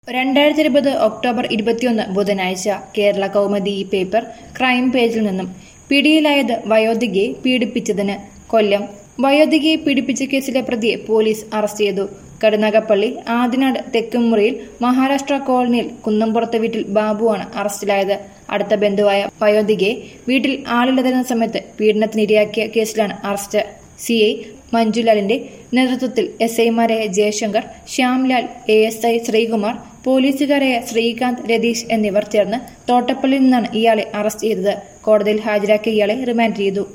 രണ്ടായിരത്തി ഇരുപത് ഒക്ടോബർ ഇരുപത്തിയൊന്ന് ബുധനാഴ്ച കേരള കൗമുദി ഈ പേപ്പർ ക്രൈം പേജിൽ നിന്നും പിടിയിലായത് വയോധികയെ പീഡിപ്പിച്ചതിന് കൊല്ലം വയോധികയെ പീഡിപ്പിച്ച കേസിലെ പ്രതിയെ പോലീസ് അറസ്റ്റ് ചെയ്തു കരുനാഗപ്പള്ളി ആദിനാട് തെക്കുംമുറിയിൽ മഹാരാഷ്ട്ര കോളനിയിൽ കുന്നംപുറത്തെ വീട്ടിൽ ബാബുവാണ് അറസ്റ്റിലായത് അടുത്ത ബന്ധുവായ വയോധികയെ വീട്ടിൽ ആളില്ലാതിരുന്ന സമയത്ത് പീഡനത്തിനിരയാക്കിയ കേസിലാണ് അറസ്റ്റ് സി ഐ മഞ്ജുലാലിന്റെ നേതൃത്വത്തിൽ എസ് ഐമാരായ Jayashankar Shyamlal A S I Sreekumar പോലീസുകാരായ ശ്രീകാന്ത് രതീഷ് എന്നിവർ ചേർന്ന് തോട്ടപ്പള്ളിയിൽ നിന്നാണ് ഇയാളെ അറസ്റ്റ് ചെയ്തത് കോടതിയിൽ ഹാജരാക്കിയ ഇയാളെ റിമാൻഡ് ചെയ്തു